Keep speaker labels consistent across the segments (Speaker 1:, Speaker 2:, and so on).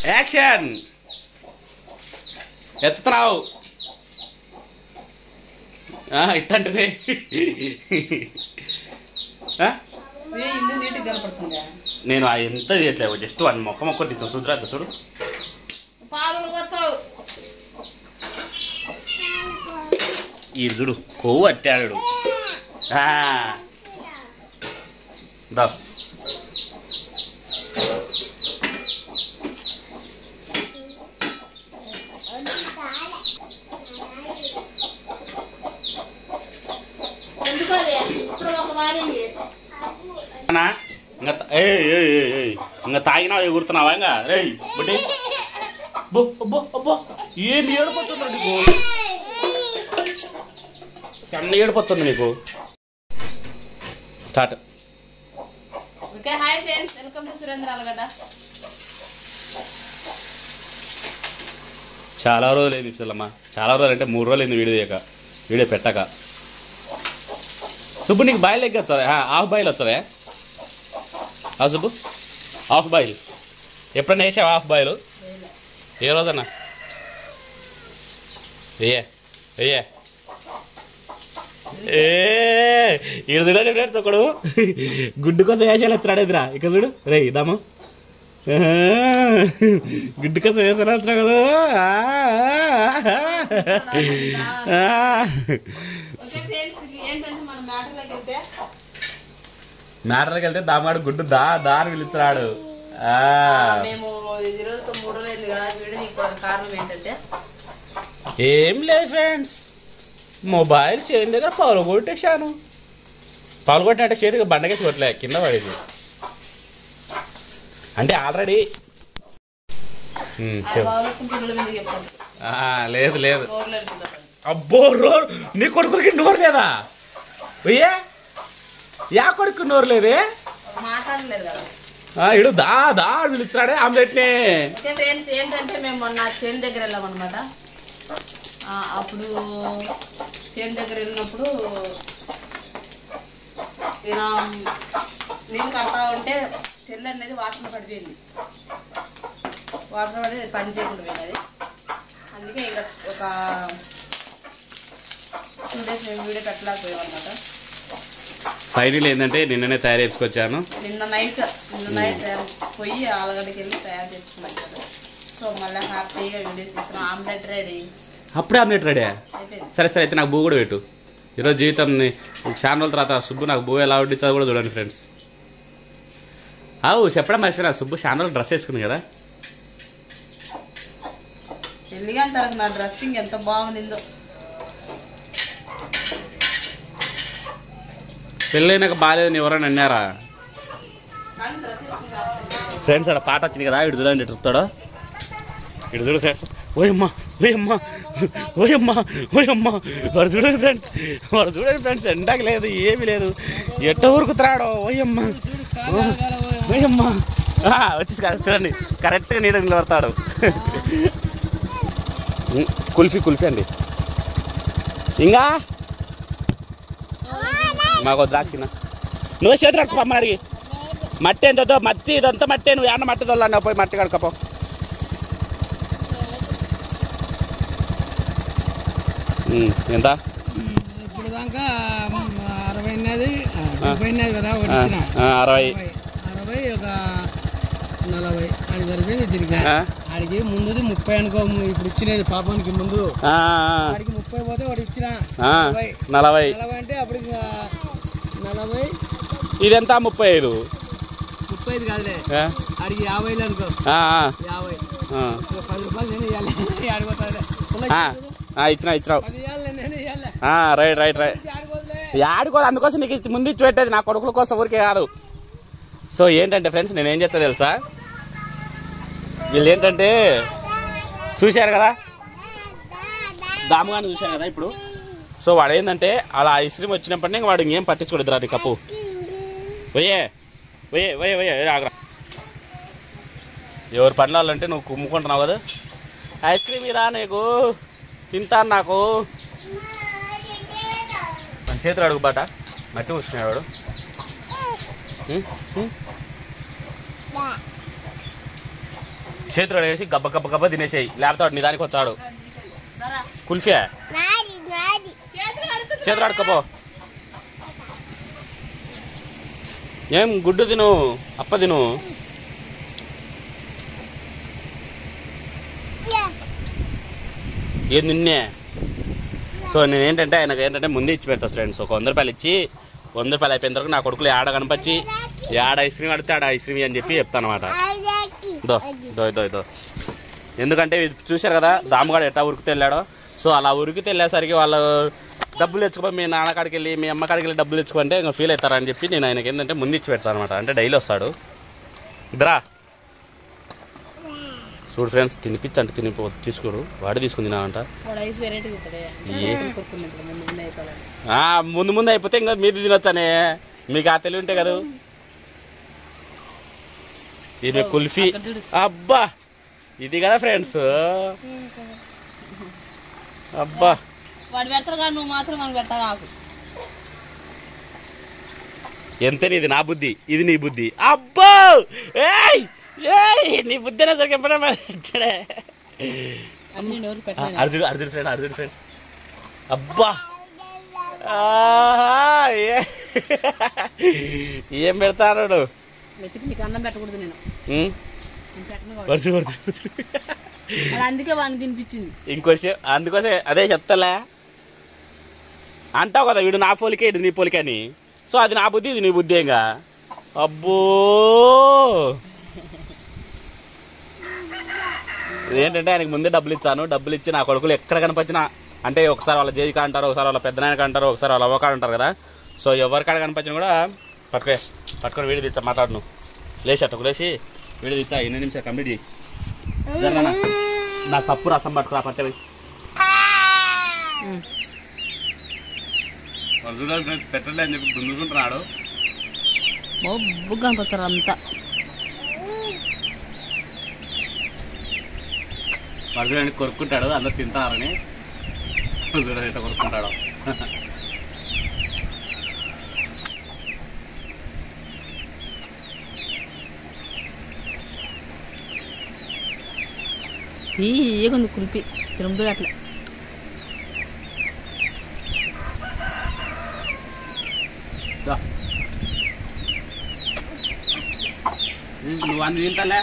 Speaker 1: Action ఎత్తుతున్నావు ఆ, ఇట్టంటనే ఆ?
Speaker 2: ఏ ఇల్లు నీట్గా కనపడుతుందా
Speaker 1: నేను ఆ ఎంత తీయట్లేవు జస్ట్ వాడిని మొక్క మొక్క తీస్తాను చూద్రా చూడు
Speaker 2: పాలు పోతావు
Speaker 1: ఈ చూడు కొవ్వు అట్టాడు ఆ. దా
Speaker 2: ఎందుకు అది ఇప్పుడు ఒక మారింది
Speaker 1: అన్నా ఇంకా తా- ఏయ్ ఏయ్ ఏయ్ ఏయ్ ఇంకా తాగినావు ఎగురుతున్నావా ఇంకా రేయ్ బుడ్డి అబ్బో అబ్బో అబ్బో ఏం ఏడిపోతుందా నీకు సన్న ఏడిపోతుంది నీకు start
Speaker 2: okay hi friends welcome to Surendra Allagadda
Speaker 1: చాలా రోజులు అయింది పిల్లమ్మ చాలా రోజులు అంటే మూడు రోజులు అయింది వీడియో చేయక వీడియో పెట్టక సుబ్బు నీకు బాయిల్ ఎగ్ వస్తుందా హాఫ్ బాయిల్ వస్తుందా ఆ సుబ్బు హాఫ్ బాయిల్ ఎప్పుడన్నా వేసావా హాఫ్ బాయిల్ ఏ రోజన్నా ఏయే ఏయే ఏ ఇక్కడ చూడండి ఫ్రెండ్స్ ఒకడు గుడ్డు కోసం వేసాలు ఎత్తాడు ఎదురా ఇక్కడ చూడు రే ఇద్దాము ఆహా, గుడ్డు కోసం వేసాలు ఎత్తాడు కదా ఆ.
Speaker 2: ఓకే ఫ్రెండ్స్ ఏంటంటే మన మ్యాటర్లోకి వెళ్తే
Speaker 1: మ్యాటర్కి వెళ్తే దామాడు గుడ్డు దా దా అని పిలుస్తున్నాడు ఆ.
Speaker 2: ఆ, మేము ఈ రోజుతో మూడు రోజులు అయింది కదా వీడియో తీసుకోవడానికి కారణం ఏంటంటే
Speaker 1: ఏం లేదు ఫ్రెండ్స్ మొబైల్ చేతి దగ్గర పాలు కొట్టేశాను పాలు కొట్టినట్టే చేతికి బండకేసి కొట్టలే కింద పడేది అంటే ఆల్రెడీ
Speaker 2: అది బాగుంటుంది పిల్లల మీద చెప్తాను
Speaker 1: లేదు లేదు
Speaker 2: నోరు లేదు
Speaker 1: అబ్బో రో నీ కొడుకులకి నోరు లేదా అయ్యే యా కొడుకు నోరు లేదే
Speaker 2: మాట్లాడలేదు కదా
Speaker 1: ఆ, ఇడు దా దా అని పిలుస్తున్నాడే ఆమ్లెట్నే
Speaker 2: ఓకే ఫ్రెండ్స్ ఏంటంటే మేము మొన్న చేను దగ్గర వెళ్ళామన్నమాట ఆ, అప్పుడు చేను దగ్గర వెళ్ళినప్పుడు ఈయన నీళ్ళు కడతా ఉంటే చెల్లి అనేది వాటర్ పడిపోయింది వాటర్ పడి పని చేయకుండా పోయినది అందుకే ఇంకా ఒక టూ డేస్ మేము వీడియో పెట్టలేకపోయాం అనమాట
Speaker 1: ఫైనల్ ఏంటంటే నిన్ననే తయారు చేసుకొచ్చాను
Speaker 2: నిన్న నైట్ నిన్న నైట్ పోయి ఆలగడ్డకి వెళ్ళి తయారు చేసుకున్నాం కదా సో మళ్ళీ హ్యాపీగా వీడియోస్ తీస్తున్నాం ఆమ్లెట్ రెడీ
Speaker 1: అప్పుడే ఆమ్లెట్ రెడీ
Speaker 2: అయిపోయింది
Speaker 1: సరే సరే అయితే నాకు బూ కూడా పెట్టు ఈరోజు జీవితంని చాలా రోజుల తర్వాత సుబ్బు నాకు బూ ఎలా వడ్డించదో కూడా చూడండి ఫ్రెండ్స్ అవు చెప్పడం మర్చిపోయినా సుబ్బు చాలా రోజులు డ్రెస్ వేసుకుంది కదా
Speaker 2: పెళ్ళిగా అంటారు నా డ్రెస్సింగ్ ఎంత బాగుండిందో
Speaker 1: పెళ్ళైనాక బాగాలేదని ఎవరైనా అన్నారా
Speaker 2: కానీ డ్రెస్ వేసుకుంటారు
Speaker 1: ఫ్రెండ్స్ అక్కడ పాట వచ్చింది కదా ఇటు చూడండి ఇటు చూస్తాడు ఇటు చూడు ఫ్రెండ్స్ ఓయమ్మ ఓయమ్మ ఓయమ్మ ఓయమ్మ వాడు చూడండి ఫ్రెండ్స్ వాడు చూడండి ఫ్రెండ్స్ ఎండాక లేదు ఏమీ లేదు ఎట్ట ఊరుకుతున్నాడో ఓయమ్మ ఓయమ్మ ఆ, వచ్చేసి కదా చూడండి కరెక్ట్గా నీడ నిలబడతాడు ఉం, కుల్ఫీ కుల్ఫీ అండి ఇంకా మాకు ద్రాక్షిన నువ్వు చేతులు కడుక్కో అమ్మని అడిగి మట్టి ఎంత వద్దో మట్టి ఇదంతా మట్టే నువ్వు ఏమన్నా మట్టి తోలన్నా పోయి మట్టి కడుక్కపో ఎంత
Speaker 3: ఇప్పుడు దాకా మ్, అరవై ఉన్నది ఆ, డెబ్బై ఉన్నది కదా ఒకటి
Speaker 1: ఆ,
Speaker 3: ఇచ్చిన
Speaker 1: ఆ, అరవై
Speaker 3: అరవై ఒక నలభై అది సరిపోయింది తిరిగి
Speaker 1: ఆ,
Speaker 3: ఆడికి ముందుది ముప్పై అనుకో ఇప్పుడు ఇచ్చినది పాపానికి ముందు
Speaker 1: ఆ,
Speaker 3: ఆడికి ముప్పై పోతే ఒకటి ఇచ్చిన
Speaker 1: ఆ,
Speaker 3: నలభై
Speaker 1: నలభై
Speaker 3: నలభై అంటే అప్పుడు ఇంకా నలభై
Speaker 1: ఇదెంత ముప్పై ఐదు
Speaker 3: ముప్పై ఐదు కాదులే
Speaker 1: ఆ,
Speaker 3: ఆడికి యాభైలు అనుకో
Speaker 1: ఆ, ఆ,
Speaker 3: యాభై
Speaker 1: ఆ.
Speaker 3: ఒక పది రూపాయలు నేను ఇవ్వాలి ఆడిపోతాడు
Speaker 1: ఆ, ఆ, ఇచ్చినా ఇచ్చినావు
Speaker 3: పది ఇవ్వాలి నేను ఇవ్వాలి
Speaker 1: ఆ, రైట్ రైట్ రైట్
Speaker 3: ఆడిపోతులే
Speaker 1: యాడికో అందుకోసం నీకు ఇది ముందు ఇచ్చి పెట్టేది నా కొడుకుల కోసం ఊరికే కాదు సో ఏంటంటే ఫ్రెండ్స్ నేను ఏం చేస్తా తెలుసా వీళ్ళు ఏంటంటే చూశారు కదా దాముగాని చూశారు కదా ఇప్పుడు సో వాడు ఏంటంటే అలా ఐస్ క్రీమ్ వచ్చినప్పటినీ ఇంక వాడు ఇంకేం పట్టించుకోలేదు రా నీ కప్పు పోయే పోయే పోయే పోయే ఏ ఆగరా ఎవరు పనులు అంటే నువ్వు కుమ్ముకుంటున్నావు కదా ఐస్ క్రీమ్ ఇరా నీకు తింటాను నాకు మన చేతులు అడుగు బాట మట్టి కూర్చున్నాడు చేతిలో వేసి గబ్బ గబ్బ గబ్బ తినేసేయి లేకపోతే నీ దానికి వచ్చాడు కుల్ఫియా చేతులు ఆడుకోపో ఏం గుడ్డు తిను అప్ప తిను ఏం నిన్నే సో నేను ఏంటంటే ఆయనకు ఏంటంటే ముందే ఇచ్చి పెడతా ఫ్రెండ్స్ ఒక వంద రూపాయలు ఇచ్చి వంద రూపాయలు అయిపోయిన తర్వాత నా కొడుకులు ఆడ కనపచ్చి ఆడ ఐస్ క్రీమ్ ఆడితే ఆడ ఐస్ క్రీమ్ అని చెప్పి చెప్తాను అనమాట దో దో దో దో ఎందుకంటే ఇది చూశారు కదా దామగాడు ఎట్టా ఉరికితే వెళ్ళాడో సో అలా ఉరికితే వెళ్ళేసరికి వాళ్ళు డబ్బులు తెచ్చుకో మీ నాన్న కాడికి వెళ్ళి మీ అమ్మ కాడికి వెళ్ళి డబ్బులు తెచ్చుకుంటే ఇంకా ఫీల్ అవుతారని చెప్పి నేను ఆయనకి ఏంటంటే ముందు ఇచ్చి పెడతాను అనమాట అంటే డైలీ వస్తాడు ఇద్దరా చూడు ఫ్రెండ్స్ తినిపించు అంటే తినిపో తీసుకోడు వాడు తీసుకుని తినాలంట
Speaker 2: వాడు ఐస్ వెరైటీ ఉంటుంది
Speaker 1: ఏ?
Speaker 2: కొట్టుకున్నప్పుడు ముందు ముందు అయిపోవాలి
Speaker 1: ఆ, ముందు ముందు అయిపోతే ఇంకా మీది తినొచ్చనే మీకు ఆ తెలివి ఉంటే కదా ఇది కుల్ఫీ
Speaker 2: అక్కడ చూడు
Speaker 1: అబ్బా ఇది కదా ఫ్రెండ్స్ అబ్బా
Speaker 2: వాడు పెడతారు కానీ నువ్వు మాత్రం మనకు పెట్టా నాకు
Speaker 1: ఎంతని ఇది నా బుద్ధి ఇది నీ బుద్ధి అబ్బో ఏయ్ ఏయ్ నీ బుద్ధి అయినా సరికి ఎప్పుడైనా వచ్చాడే
Speaker 2: అన్ని నోరు పెట్టాను
Speaker 1: అర్జున్ అర్జున్ ఫ్రెండ్ అర్జున్ ఫ్రెండ్స్ అబ్బా ఆహా, ఏ- ఏం పెడతాడు
Speaker 2: వెతికి నీకు అన్నం పెట్టకూడదు నేను నేను పెట్టను కాబట్టి.
Speaker 1: వరుస వరుస వరుస
Speaker 2: వాడు అందుకే వాడిని తినిపించింది
Speaker 1: ఇంకోసం అందుకోసం అదే చెప్తలే అంటావు కదా వీడు నా పోలికే ఇది నీ పోలికే అని సో అది నా బుద్ధి ఇది నీ బుద్ధి ఇంకా అబ్బో ఏంటంటే ఆయనకి ముందే డబ్బులు ఇచ్చాను డబ్బులు ఇచ్చి నా కొడుకులు ఎక్కడ కనిపించినా అంటే ఒకసారి వాళ్ళ జేజికా అంటారు ఒకసారి వాళ్ళ పెద్దనాయనకి అంటారు ఒకసారి వాళ్ళ అవ్వకాడు అంటారు కదా సో ఎవరికాడ కనిపించినా కూడా పట్టుకో పట్టుకొని వీడియో తెచ్చా మాట్లాడు నువ్వు లేచి అట్ట లేచి వీడియో తెచ్చా ఎన్ని నిమిషాలు కంప్లీట్ చేయి జరగనా? నా తప్పు రసం పట్టుకురా పట్టవి పెట్టలే అని చెప్పి దున్నుకుంటున్నాడు
Speaker 2: బొబ్బు కనిపించారు అంతా
Speaker 1: వాడు చూడండి కొరుక్కుంటాడు అందరు తింటారని వాడు చూడండి ఎట్లా కొరుక్కుంటాడు
Speaker 2: తీయకుంది కులిపి తిరుమతి అట్లా
Speaker 1: దా. నువ్వు అన్ని తింటాలే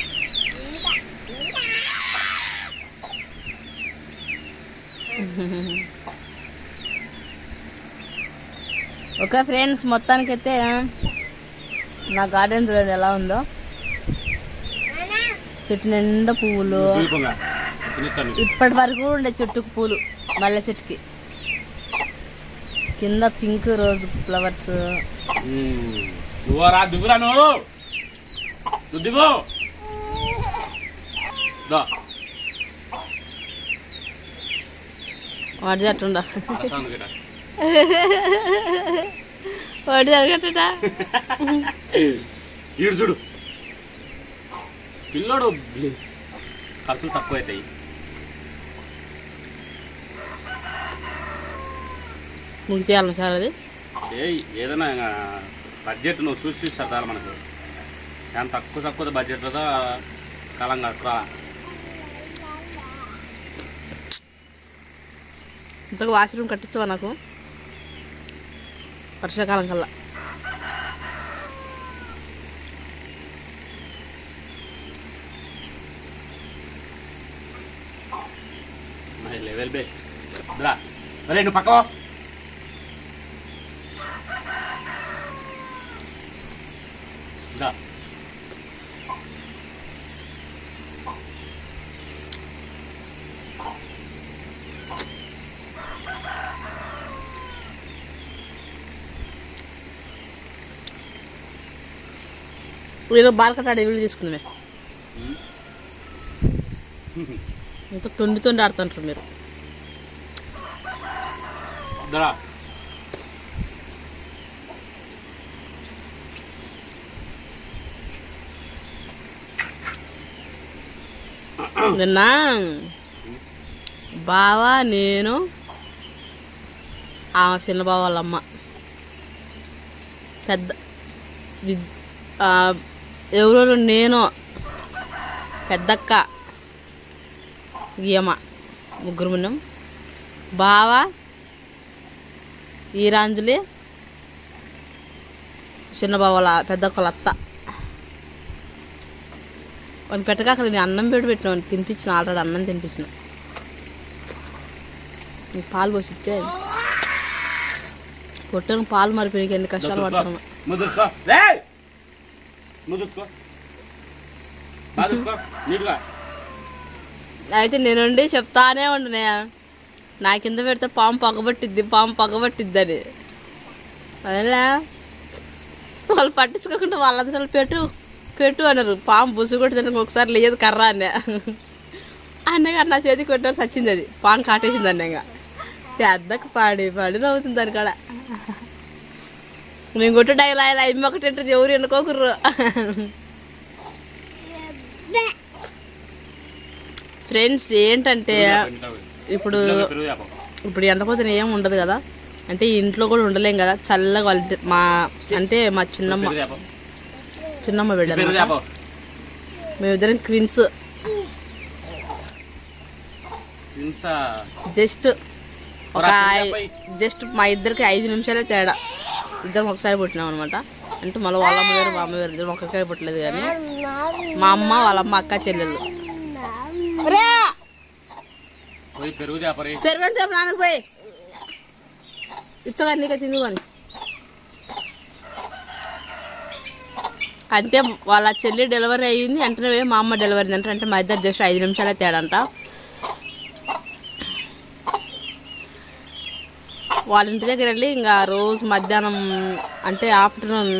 Speaker 2: ఓకే ఫ్రెండ్స్ మొత్తానికైతే నా గార్డెన్ చూడండి ఎలా ఉందో చెట్టు నిండా పువ్వులు
Speaker 1: దీపంగా తినేస్తాను
Speaker 2: ఇప్పటి వరకు ఉండే చెట్టుకు పూలు మల్లె చెట్టుకి కింద పింక్ రోజ్ ఫ్లవర్స్
Speaker 1: నువ్వు రా దిగురా నువ్వు నువ్వు దిగు దా
Speaker 2: వాడి చెట్టుండ
Speaker 1: రసం గిట.
Speaker 2: వాడి జరగట
Speaker 1: ఈడు చూడు పిల్లోడు ఖర్చులు తక్కువ అవుతాయి
Speaker 2: మీకు చేయాలి సార్ అది
Speaker 1: ఏయ్ ఏదైనా ఇంకా బడ్జెట్ నువ్వు చూసి చూసి చదవాలి మనకు చాలా తక్కువ తక్కువ బడ్జెట్లతో కాలం కట్టుకోవాలా
Speaker 2: ఇంతకు వాష్రూమ్ కట్టించవా నాకు వర్షాకాలం కల్లా
Speaker 1: మై లెవెల్ బెస్ట్ రా మరే నువ్వు పక్కవా దా
Speaker 2: మీరు బాల్ కట్టాడు వీళ్ళు తీసుకుంది ఇంత తొండి తొండి ఆడుతుంటారు మీరు
Speaker 1: దా
Speaker 2: నిన్న బావ నేను ఆమె చిన్న బావ వాళ్ళ అమ్మ పెద్ద విద్- ఆ, ఎవరెవరు నేను పెద్దక్క గీయమ్మ ముగ్గురు ఉన్నాం బావ ఈరాంజలి చిన్న బావల పెద్దక్కల అత్త వాళ్ళు పెట్టక అక్కడ నేను అన్నం పెట్టి పెట్టిన తినిపించిన ఆల్రెడీ అన్నం తినిపించిన నీకు పాలు పోసి ఇచ్చే పొట్టను పాలు మరిపోయి ఎన్ని కష్టాలు పడుతున్నాను
Speaker 1: ముదుర్చుకో రేయ్ ముదుర్చుకో బాదుర్చుకో నీట్గా
Speaker 2: అయితే నేనుండి చెప్తానే ఉండునే నా కింద పెడితే పాము పగబట్టిద్ది పాము పగబట్టిద్ది అని అదేలా వాళ్ళు పట్టించుకోకుండా వాళ్ళంతా అసలు పెట్టు పెట్టు అన్నారు పాము బుసు కొట్టిందని ఒకసారి లేదు కర్ర అన్న అన్నగా నా చేతి కొట్టారు చచ్చింది అది పాము కాటేసింది అన్నగా పెద్దకు పాడి పాడి నవ్వుతుంది దాని కాడ నేను కొట్టు డైలాగ్ అమ్మ ఒకటి అంటుంది ఎవరు ఎన్నుకోకుర్రు ఫ్రెండ్స్ ఏంటంటే ఇప్పుడు
Speaker 1: పెరుగు చేప
Speaker 2: ఇప్పుడు ఎండపోతే ఏం ఉండదు కదా అంటే ఇంట్లో కూడా ఉండలేం కదా చల్లగా వాళ్ళ ఇంటి- మా అంటే మా చిన్నమ్మ
Speaker 1: పెరుగు చేప
Speaker 2: చిన్నమ్మ
Speaker 1: పెరుగు
Speaker 2: బిడ్డ
Speaker 1: చేప
Speaker 2: మేమిద్దరం క్విన్స్
Speaker 1: ఇంసా
Speaker 2: జస్ట్ ఒక
Speaker 1: మరి
Speaker 2: ఐ-
Speaker 1: అప్పుడు
Speaker 2: జస్ట్ మా ఇద్దరికి ఐదు నిమిషాలే తేడా ఇద్దరం ఒకసారి పుట్టినాం అనమాట అంటే మళ్ళీ వాళ్ళ అమ్మ వేరు మా అమ్మ వేరు ఇద్దరం ఒక్కరికే పుట్టలేదు కానీ మా అమ్మ వాళ్ళ అమ్మ అక్క చెల్లెళ్ళు రే
Speaker 1: పోయి పెరుగు చేప రే
Speaker 2: పెరగండి సేపు నాన్నకు పోయి ఇచ్చగా నీకే తిందుకొని అంటే వాళ్ళ చెల్లి డెలివరీ అయ్యింది వెంటనే పోయి మా అమ్మ డెలివరీ అంటే అంటే మా ఇద్దరు జస్ట్ ఐదు నిమిషాలే తేడంట వాళ్ళ ఇంటి దగ్గర వెళ్ళి ఇంకా రోజు మధ్యాహ్నం అంటే ఆఫ్టర్నూన్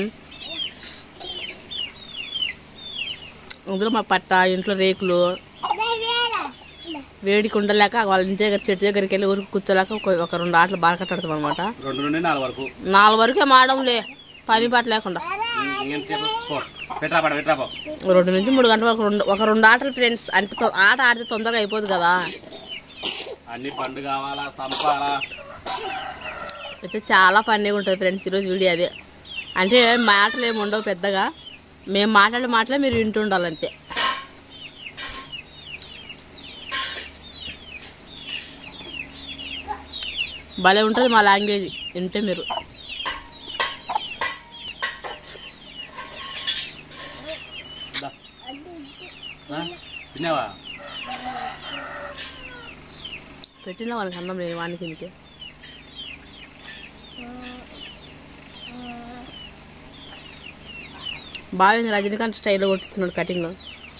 Speaker 2: అందులో మా పట్ట ఇంట్లో రేకులు వేడికి ఉండలేక వాళ్ళ ఇంటి దగ్గర చెట్టు దగ్గరికి వెళ్ళి ఊరికి కూర్చోలేక ఒక ఒక రెండు ఆటలు బాగా కట్టాడుతాం అనమాట
Speaker 1: రెండు నుండి నాలుగు వరకు
Speaker 2: నాలుగు వరకే మాడంలే పని పాట లేకుండా
Speaker 1: ఎంతసేపు పో పెట్టరా పడ పెట్టరా పో
Speaker 2: రెండు నుంచి మూడు గంటల వరకు రెండు ఒక రెండు ఆటలు ఫ్రెండ్స్ అంటే తొ- ఆట ఆడితే తొందరగా అయిపోదు కదా
Speaker 1: అన్ని పండు కావాలా సంపాలా
Speaker 2: అయితే చాలా ఫన్నీగా ఉంటుంది ఫ్రెండ్స్ ఈరోజు వీడియో అదే అంటే మాటలు ఏమి ఉండవు పెద్దగా మేము మాట్లాడే మాటలే మీరు వింటుండాలంతే భలే ఉంటుంది మా లాంగ్వేజ్ వింటే మీరు
Speaker 1: దా. ఆ? తిన్నావా
Speaker 2: పెట్టిన వాళ్ళకి అన్నం లేదు వానికి ఇంకే బాగా రజనీకాంత్ స్టైల్లో కొట్టిస్తున్నాడు కటింగ్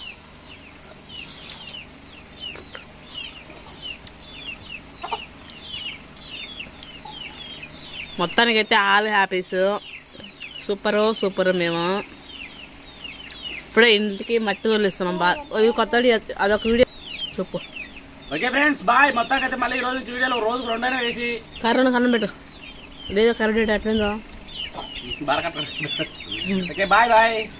Speaker 2: మొత్తానికైతే ఆల్ హ్యాపీస్ సూపరు సూపర్ మేము ఇప్పుడే ఇంటికి మట్టి తోలిస్తున్నాం బాగా ఇది కొత్త వీడియో, అదొక వీడియో చెప్పు
Speaker 1: ఓకే ఫ్రెండ్స్ బాయ్ మొత్తానికి అయితే మళ్ళీ ఈ రోజు నుంచి వీడియోలో రోజుకు రెండైనా వేసి
Speaker 2: కరోనా కన్నం పెట్టు లేదో కరెంట్ ఎట్లుందో
Speaker 1: బాగా ఓకే బాయ్ బాయ్